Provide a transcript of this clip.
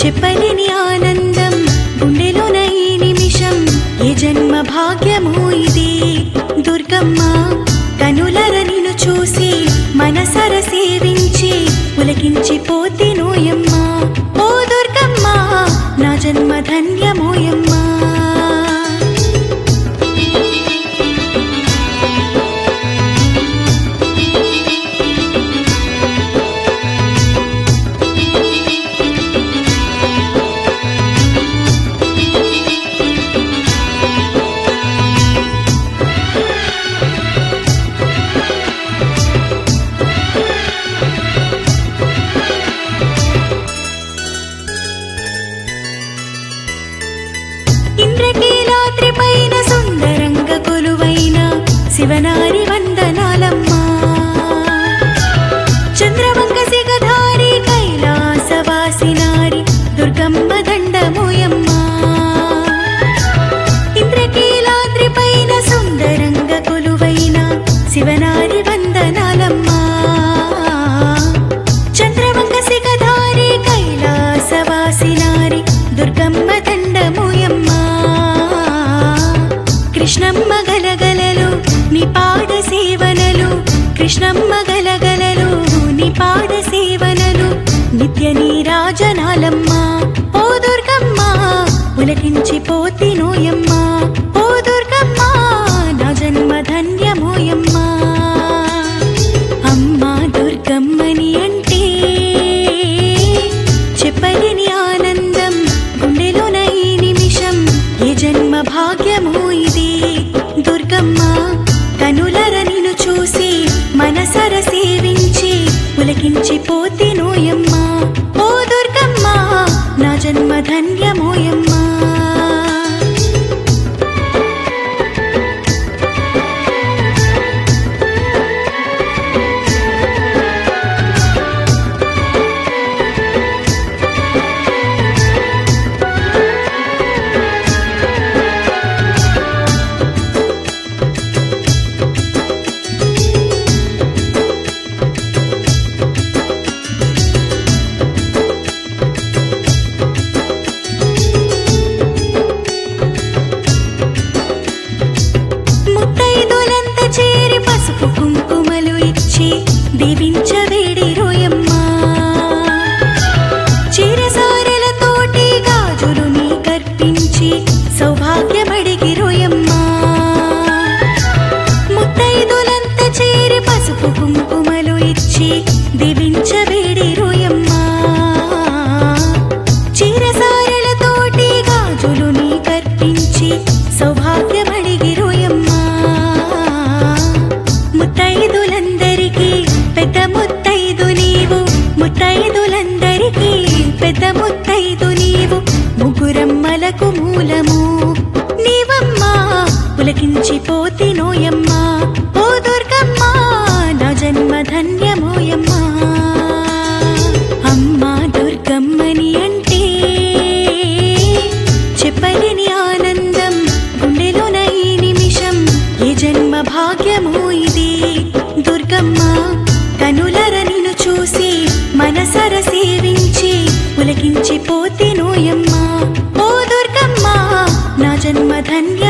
చెప్పలేని ఆనందం గుండెలోన ఈ నిమిషం ఏ జన్మ భాగ్యమో ఇది దుర్గమ్మ కనులర నిన్ను చూసి మనసర సేవించి పులకించిపోతే నోయమ్మ ఓ దుర్గమ్మ నా జన్మ ధన్యమోయమ్మా ఇంద్రకీలాద్రి పైన సుందరంగ కొలువైన శివనారి వందనాలమ్మా చంద్రవంక సిగధారి కైలాసవాసినారి దుర్గమ్మ దండమోయమ్మా ఇంద్రకీలాద్రి పైన సుందరంగ కొలువైన శివనారి వందనాలమ్మా చంద్రవంక సిగధారి కైలాసవాసినారి దుర్గమ్మ దండమోయమ్మా కృష్ణమ్మ గలగలలు నీ పాద సేవనలు కృష్ణమ్మ గలగలలు నీ పాద సేవనలు నిత్య నీరాజనాలమ్మ ఓ దుర్గమ్మ పులకించిపోతి నోయమ్మ ఓ దుర్గమ్మ నా జన్మ ధన్యమోయమ్మా అమ్మా దుర్గమ్మని అంటే చెప్పలేని ఆనందం గుండెలోన ఈ నిమిషం ఏ జన్మ భాగ్యమో ఇది దుర్గమ్మ కనులర నిన్ను చూసి మనసర సేవించి పులకించిపోతే నోయమ్మ ఓ దుర్గమ్మ నా జన్మ ధన్యమోయమ్మా ముత్తైదులంత చేరి పసుపు కుంకుమలు ఇచ్చి దీవించవేడి రోయమ్మా చీరసారెలతోటి గాజులు నీ కర్పించి సౌభాగ్యమడిగి రోయమ్మా ముత్తైదులంత చేరి పసుపు కుంకుమలు ఇచ్చి దీవించవేడి రోయమ్మా చీరసారెలతోటి గాజులు నీ కర్పించి సౌభాగ్యమడిగి రోయమ్మా ముత్తైదులందరికీ పెద్ద ముత్తైదు నీవు ముత్తైదులందరికీ పెద్ద ముత్తైదు నీవు ముగ్గురమ్మలకు మూలము నీవమ్మా పులకించిపోతి నోయమ్మా ఓ దుర్గమ్మ నా జన్మ ధన్యమోయమ్మా అమ్మా దుర్గమ్మని అంటే చెప్పలేని ఆనందం గుండెలోన ఈ నిమిషం ఏ జన్మ భాగ్యమో ఇది దుర్గమ్మ కనులర నిన్ను చూసి మనసర సేవించి పులకించిపోతే నోయమ్మ ఓ దుర్గమ్మ నా జన్మ ధన్య